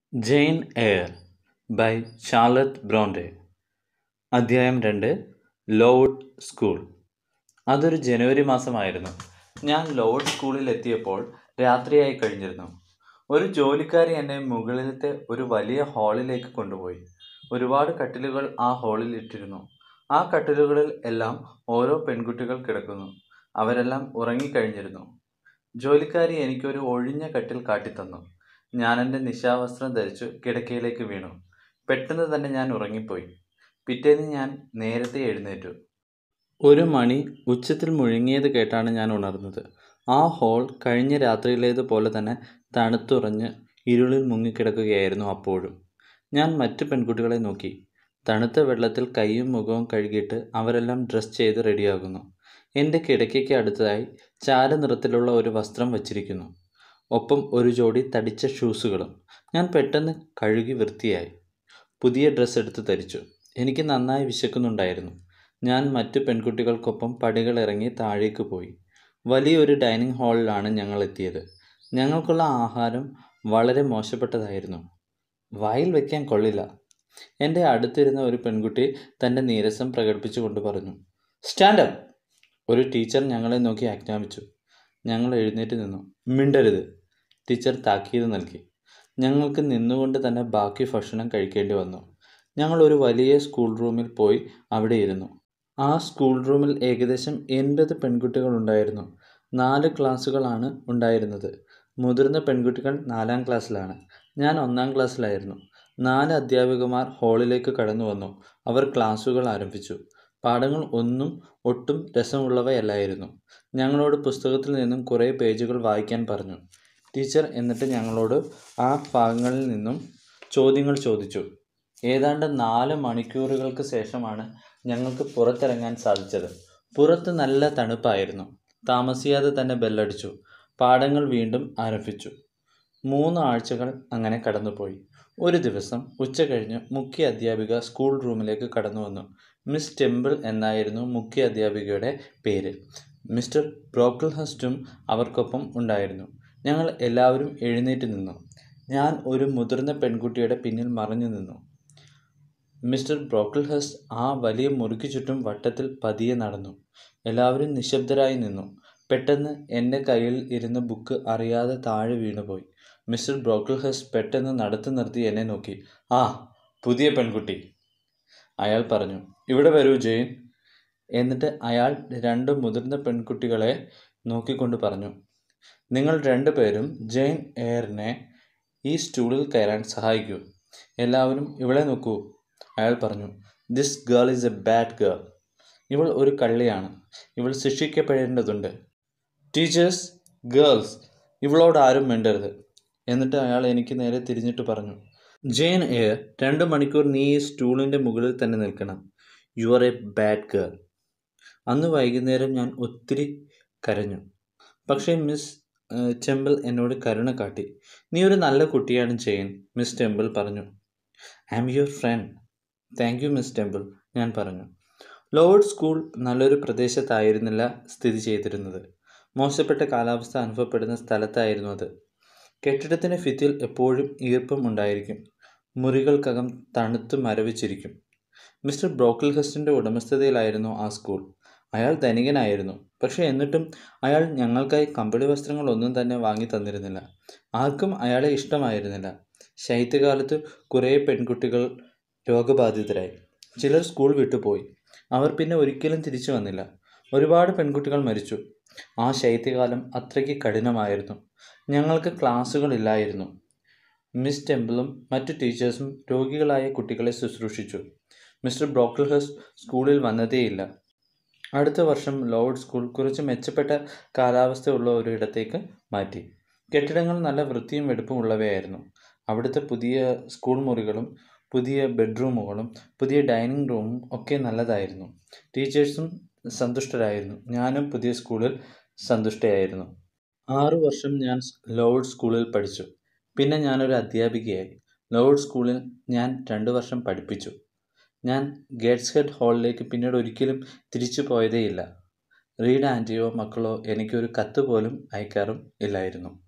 Jain Eyre by Charlotte Bronte അദ്ധ്യായം രണ്ട് Lord school അതൊരു ജനുവരി മാസമായിരുന്നു ഞാൻ ലോർഡ് സ്കൂളിൽ എത്തിയപ്പോൾ രാത്രിയായി കഴിഞ്ഞിരുന്നു ഒരു ജോലിക്കാരി എന്നെ മുകളിലത്തെ ഒരു വലിയ ഹാളിലേക്ക് കൊണ്ടുപോയി ഒരുപാട് കട്ടിലുകൾ ആ ഹാളിൽ ഇട്ടിരുന്നു ആ കട്ടിലുകളിൽ എല്ലാം ഓരോ പെൺകുട്ടികൾ കിടക്കുന്നു അവരെല്ലാം ഉറങ്ങിക്കഴിഞ്ഞിരുന്നു ജോലിക്കാരി എനിക്കൊരു ഒഴിഞ്ഞ കട്ടിൽ കാട്ടിത്തന്നു ഞാൻ എൻ്റെ നിശാവസ്ത്രം ധരിച്ചു കിടക്കയിലേക്ക് വീണു പെട്ടെന്ന് തന്നെ ഞാൻ ഉറങ്ങിപ്പോയി പിറ്റേന്ന് ഞാൻ നേരത്തെ എഴുന്നേറ്റു ഒരു മണി ഉച്ചത്തിൽ മുഴങ്ങിയത് കേട്ടാണ് ഞാൻ ഉണർന്നത് ആ ഹോൾ കഴിഞ്ഞ രാത്രിയിലേതുപോലെ തന്നെ തണുത്തുറഞ്ഞ് ഇരുളിൽ മുങ്ങിക്കിടക്കുകയായിരുന്നു അപ്പോഴും ഞാൻ മറ്റു പെൺകുട്ടികളെ നോക്കി തണുത്ത വെള്ളത്തിൽ കൈയും മുഖവും കഴുകിയിട്ട് അവരെല്ലാം ഡ്രസ് ചെയ്ത് റെഡിയാകുന്നു എൻ്റെ കിടക്കയ്ക്ക് അടുത്തതായി ചാരനിറത്തിലുള്ള ഒരു വസ്ത്രം വച്ചിരിക്കുന്നു ഒപ്പം ഒരു ജോഡി തടിച്ച ഷൂസുകളും ഞാൻ പെട്ടെന്ന് കഴുകി വൃത്തിയായി പുതിയ ഡ്രസ്സ് എടുത്ത് ധരിച്ചു എനിക്ക് നന്നായി വിശക്കുന്നുണ്ടായിരുന്നു ഞാൻ മറ്റു പെൺകുട്ടികൾക്കൊപ്പം പടികൾ ഇറങ്ങി താഴേക്ക് പോയി വലിയൊരു ഡൈനിങ് ഹാളിലാണ് ഞങ്ങൾ എത്തിയത് ഞങ്ങൾക്കുള്ള ആഹാരം വളരെ മോശപ്പെട്ടതായിരുന്നു വായിൽ വയ്ക്കാൻ കൊള്ളില്ല എൻ്റെ അടുത്തിരുന്ന ഒരു പെൺകുട്ടി തൻ്റെ നീരസം പ്രകടിപ്പിച്ചുകൊണ്ട് പറഞ്ഞു സ്റ്റാൻഡപ്പ് ഒരു ടീച്ചർ ഞങ്ങളെ നോക്കി ആജ്ഞാപിച്ചു ഞങ്ങൾ എഴുന്നേറ്റ് നിന്നു മിണ്ടരുത് ടീച്ചർ താക്കീത് നൽകി ഞങ്ങൾക്ക് നിന്നുകൊണ്ട് തന്നെ ബാക്കി ഭക്ഷണം കഴിക്കേണ്ടി വന്നു ഞങ്ങൾ ഒരു വലിയ സ്കൂൾ റൂമിൽ പോയി അവിടെ ഇരുന്നു ആ സ്കൂൾ റൂമിൽ ഏകദേശം എൺപത് പെൺകുട്ടികൾ ഉണ്ടായിരുന്നു നാല് ക്ലാസ്സുകളാണ് ഉണ്ടായിരുന്നത് മുതിർന്ന പെൺകുട്ടികൾ നാലാം ക്ലാസ്സിലാണ് ഞാൻ ഒന്നാം ക്ലാസ്സിലായിരുന്നു നാല് അധ്യാപികമാർ ഹാളിലേക്ക് കടന്നു വന്നു അവർ ക്ലാസ്സുകൾ ആരംഭിച്ചു പാഠങ്ങൾ ഒന്നും ഒട്ടും രസമുള്ളവയല്ലായിരുന്നു ഞങ്ങളോട് പുസ്തകത്തിൽ നിന്നും കുറേ പേജുകൾ വായിക്കാൻ പറഞ്ഞു ടീച്ചർ എന്നിട്ട് ഞങ്ങളോട് ആ ഭാഗങ്ങളിൽ നിന്നും ചോദ്യങ്ങൾ ചോദിച്ചു ഏതാണ്ട് നാല് മണിക്കൂറുകൾക്ക് ശേഷമാണ് ഞങ്ങൾക്ക് പുറത്തിറങ്ങാൻ സാധിച്ചത് പുറത്ത് നല്ല തണുപ്പായിരുന്നു താമസിയാതെ തന്നെ ബെല്ലടിച്ചു പാഠങ്ങൾ വീണ്ടും ആരംഭിച്ചു മൂന്ന് ആഴ്ചകൾ അങ്ങനെ കടന്നുപോയി ഒരു ദിവസം ഉച്ച കഴിഞ്ഞ് മുഖ്യ അധ്യാപിക സ്കൂൾ റൂമിലേക്ക് കടന്നു വന്നു മിസ് ടെമ്പിൾ എന്നായിരുന്നു മുഖ്യ അധ്യാപികയുടെ പേര് മിസ്റ്റർ ബ്രോക്കിൾഹസ്റ്റും അവർക്കൊപ്പം ഉണ്ടായിരുന്നു ഞങ്ങൾ എല്ലാവരും എഴുന്നേറ്റ് നിന്നു ഞാൻ ഒരു മുതിർന്ന പെൺകുട്ടിയുടെ പിന്നിൽ മറഞ്ഞു നിന്നു മിസ്റ്റർ ബ്രോക്കിൾഹസ്റ്റ് ആ വലിയ മുറിക്ക് ചുറ്റും വട്ടത്തിൽ പതിയെ നടന്നു എല്ലാവരും നിശബ്ദരായി നിന്നു പെട്ടെന്ന് എൻ്റെ കയ്യിൽ ഇരുന്ന ബുക്ക് അറിയാതെ താഴെ വീണുപോയി മിസ്റ്റർ ബ്രോക്കിൾഹസ്റ്റ് പെട്ടെന്ന് നടത്തു നിർത്തി എന്നെ നോക്കി ആ പുതിയ പെൺകുട്ടി അയാൾ പറഞ്ഞു ഇവിടെ വരൂ ജെയിൻ എന്നിട്ട് അയാൾ രണ്ട് മുതിർന്ന പെൺകുട്ടികളെ നോക്കിക്കൊണ്ട് പറഞ്ഞു നിങ്ങൾ രണ്ടുപേരും ജെയിൻ എയറിനെ ഈ സ്റ്റൂളിൽ കയറാൻ സഹായിക്കൂ എല്ലാവരും ഇവളെ നോക്കൂ അയാൾ പറഞ്ഞു this girl is a bad girl ഇവൾ ഒരു കള്ളിയാണ് ഇവൾ ശിക്ഷിക്കപ്പെടേണ്ടതുണ്ട് ടീച്ചേഴ്സ് ഗേൾസ് ഇവളോട് ആരും മിണ്ടരുത് എന്നിട്ട് അയാൾ എനിക്ക് നേരെ തിരിഞ്ഞിട്ട് പറഞ്ഞു ജെയിൻ എയർ രണ്ട് മണിക്കൂർ നീ ഈ സ്റ്റൂളിൻ്റെ മുകളിൽ തന്നെ നിൽക്കണം you are a bad girl അന്ന് വൈകുന്നേരം ഞാൻ ഒത്തിരി കരഞ്ഞു പക്ഷേ മിസ് ടെമ്പിൾ എന്നോട് കരുണ കാട്ടി നീ ഒരു നല്ല കുട്ടിയാണ് ജെയിൻ മിസ് ടെമ്പിൾ പറഞ്ഞു I am your friend thank you miss Temple ഞാൻ പറഞ്ഞു ലോർഡ് സ്കൂൾ നല്ലൊരു പ്രദേശത്തായിരുന്നില്ല സ്ഥിതി ചെയ്തിരുന്നത് മോശപ്പെട്ട കാലാവസ്ഥ അനുഭവപ്പെടുന്ന സ്ഥലത്തായിരുന്നു അത് കെട്ടിടത്തിൻ്റെ ഭിത്തിയിൽ എപ്പോഴും ഈർപ്പം ഉണ്ടായിരിക്കും മുറികൾക്കകം തണുത്ത് മരവിച്ചിരിക്കും മിസ്റ്റർ ബ്രോക്കിൾഹസ്റ്റിൻ്റെ ഉടമസ്ഥതയിലായിരുന്നു ആ സ്കൂൾ അയാൾ ധനികനായിരുന്നു പക്ഷേ എന്നിട്ടും അയാൾ ഞങ്ങൾക്കായി കമ്പിളി വസ്ത്രങ്ങളൊന്നും തന്നെ വാങ്ങി തന്നിരുന്നില്ല ആർക്കും അയാളെ ഇഷ്ടമായിരുന്നില്ല ശൈത്യകാലത്ത് കുറേ പെൺകുട്ടികൾ രോഗബാധിതരായി ചിലർ സ്കൂൾ വിട്ടുപോയി അവർ പിന്നെ ഒരിക്കലും തിരിച്ചു വന്നില്ല ഒരുപാട് പെൺകുട്ടികൾ മരിച്ചു ആ ശൈത്യകാലം അത്രയ്ക്ക് കഠിനമായിരുന്നു ഞങ്ങൾക്ക് ക്ലാസ്സുകളില്ലായിരുന്നു മിസ് ടെമ്പിളും മറ്റു ടീച്ചേഴ്സും രോഗികളായ കുട്ടികളെ ശുശ്രൂഷിച്ചു മിസ്റ്റർ ബ്രോക്കിൾഹസ് സ്കൂളിൽ വന്നതേയില്ല അടുത്ത വർഷം ലോർഡ് സ്കൂൾ കുറച്ച് മെച്ചപ്പെട്ട കാലാവസ്ഥയുള്ള ഒരു ഇടത്തേക്ക് മാറ്റി കെട്ടിടങ്ങൾ നല്ല വൃത്തിയും വെടുപ്പും ഉള്ളവയായിരുന്നു അവിടുത്തെ പുതിയ സ്കൂൾ മുറികളും പുതിയ ബെഡ്റൂമുകളും പുതിയ ഡൈനിങ് റൂമും ഒക്കെ നല്ലതായിരുന്നു ടീച്ചേഴ്സും സന്തുഷ്ടരായിരുന്നു ഞാനും പുതിയ സ്കൂളിൽ സന്തുഷ്ടയായിരുന്നു ആറു വർഷം ഞാൻ ലോർഡ് സ്കൂളിൽ പഠിച്ചു പിന്നെ ഞാനൊരു അധ്യാപികയായി ലോർഡ് സ്കൂളിൽ ഞാൻ രണ്ട് വർഷം പഠിപ്പിച്ചു ഞാൻ ഗേറ്റ്സ് ഹെഡ് ഹാളിലേക്ക് പിന്നീട് ഒരിക്കലും തിരിച്ചു പോയതേയില്ല റീഡ് ആൻറ്റിയോ മക്കളോ എനിക്കൊരു കത്ത് പോലും അയക്കാറും ഇല്ലായിരുന്നു